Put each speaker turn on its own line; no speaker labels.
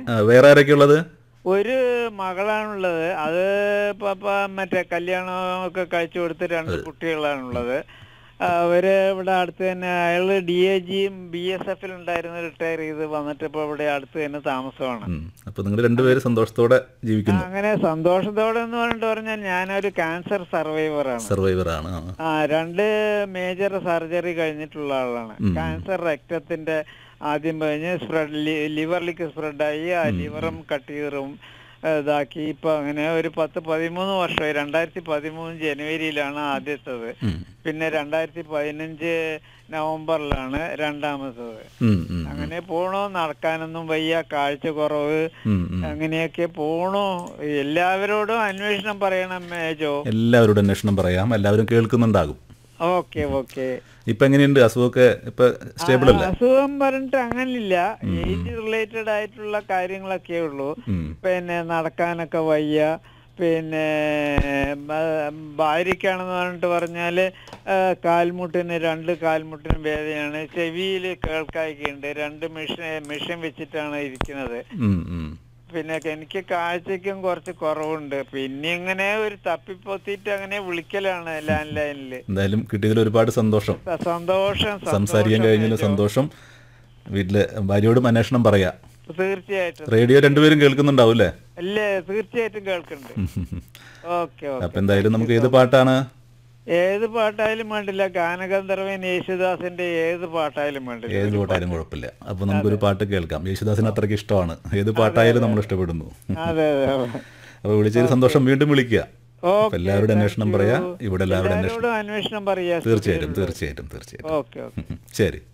ആ, വേറെ ആരൊക്കെ ഉള്ളത്
ഒരു മകളാണുള്ളത് അത് ഇപ്പൊ ഇപ്പൊ മറ്റേ കല്യാണമൊക്കെ കഴിച്ചു കൊടുത്ത് രണ്ട് കുട്ടികളാണുള്ളത് അവര് ഇവിടെ അടുത്ത് തന്നെ അയാള് ഡി എ ജിയും ബി എസ് എഫിൽ ഉണ്ടായിരുന്നു റിട്ടയർ ചെയ്ത് വന്നിട്ട് ഇപ്പൊ ഇവിടെ അടുത്ത് തന്നെ താമസമാണ്
ഉം. അപ്പൊ നിങ്ങൾ രണ്ടുപേരും സന്തോഷത്തോടെ ജീവിക്കുന്നു
അങ്ങനെ സന്തോഷത്തോടെ എന്ന് പറഞ്ഞിട്ട് പറഞ്ഞാൽ ഞാനൊരു ക്യാൻസർ സർവൈവറാണ്
സർവൈവർ ആണ് ആ.
ആ രണ്ട് മേജർ സർജറി കഴിഞ്ഞിട്ടുള്ള ആളാണ് ക്യാൻസർ രക്തത്തിന്റെ ആദ്യം കഴിഞ്ഞ് സ്പ്രെഡ് ലിവറിലേക്ക് സ്പ്രെഡായി ആ ലിവറും കട്ടീറും ഇതാക്കി ഇപ്പൊ അങ്ങനെ ഒരു പത്ത് പതിമൂന്ന് വർഷമായി രണ്ടായിരത്തി പതിമൂന്ന് ജനുവരിയിലാണ് ആദ്യത്തത്
ഉം.
പിന്നെ രണ്ടായിരത്തി പതിനഞ്ച് നവംബറിലാണ് രണ്ടാമത്തത്
ഉം, ഉം,
അങ്ങനെ പോണോ നടക്കാനൊന്നും വയ്യ കാഴ്ച കുറവ്
ഉം, ഉം.
അങ്ങനെയൊക്കെ പോണു എല്ലാവരോടും അന്വേഷണം പറയണം മേജോ
എല്ലാവരോടും അന്വേഷണം പറയാം എല്ലാവരും കേൾക്കുന്നുണ്ടാകും
ഓക്കെ ഓക്കെ
ഇപ്പൊ എങ്ങനെയുണ്ട് അസുഖമൊക്കെ ഇപ്പൊ സ്റ്റേബിൾ അല്ലേ
അസുഖം പറഞ്ഞിട്ട് അങ്ങനില്ല ഏജ് റിലേറ്റഡ് ആയിട്ടുള്ള കാര്യങ്ങളൊക്കെ ഉള്ളൂ
ഉം.
പിന്നെ നടക്കാനൊക്കെ വയ്യ പിന്നെ ബ- ഭാര്യയ്ക്കാണെന്ന് പറഞ്ഞിട്ട് പറഞ്ഞാല് ആ, കാൽമുട്ടിന് രണ്ട് കാൽമുട്ടിനും വേദനയാണ് ചെവിയിൽ കേൾക്കായ്കയുണ്ട് രണ്ട് മെഷീൻ മെഷീൻ വെച്ചിട്ടാണ് ഇരിക്കുന്നത്
ഉം, ഉം.
പിന്നെ എനിക്ക് കാഴ്ചയ്ക്കും കുറച്ച് കുറവുണ്ട് പിന്നെ ഇങ്ങനെ ഒരു തപ്പിപ്പൊത്തിയിട്ട് അങ്ങനെ വിളിക്കലാണ് ലാൻഡ് ലൈനിൽ
എന്തായാലും കിട്ടിയതിൽ ഒരുപാട് സന്തോഷം
സന്തോഷം
സംസാരിക്കാൻ കഴിഞ്ഞതിൽ സന്തോഷം വീട്ടില് ഭാര്യയോടും അന്വേഷണം പറയാ
തീർച്ചയായിട്ടും
റേഡിയോ രണ്ടുപേരും കേൾക്കുന്നുണ്ടാവും അല്ലേ
അല്ലേ തീർച്ചയായിട്ടും കേൾക്കുന്നുണ്ട് ഓക്കെ
അപ്പൊ
ഓക്കെ
എന്തായാലും നമുക്ക് ഏത് പാട്ടാണ്
ഏത് പാട്ടായാലും വേണ്ടില്ല ഗാനഗന്ധർവൻ യേശുദാസിന്റെ ഏത് പാട്ടായാലും വേണ്ടില്ല
ഏത് പാട്ടായാലും കുഴപ്പമില്ല അപ്പൊ നമുക്കൊരു പാട്ട് കേൾക്കാം യേശുദാസിന് അത്രയ്ക്ക് ഇഷ്ടമാണ് ഏത് പാട്ടായാലും നമ്മൾ ഇഷ്ടപ്പെടുന്നു
അതെ അതെ
അപ്പൊ വിളിച്ചതിൽ സന്തോഷം വീണ്ടും വിളിക്കുക അപ്പൊ
ഓക്കെ
എല്ലാവരുടെ അന്വേഷണം പറയാ ഇവിടെ എല്ലാവരുടെ അന്വേഷണം
എല്ലാവരോടും അന്വേഷണം പറയാ
തീർച്ചയായിട്ടും തീർച്ചയായിട്ടും തീർച്ചയായിട്ടും
ഓക്കെ ഓക്കെ
ഉം, ഉം. ശരി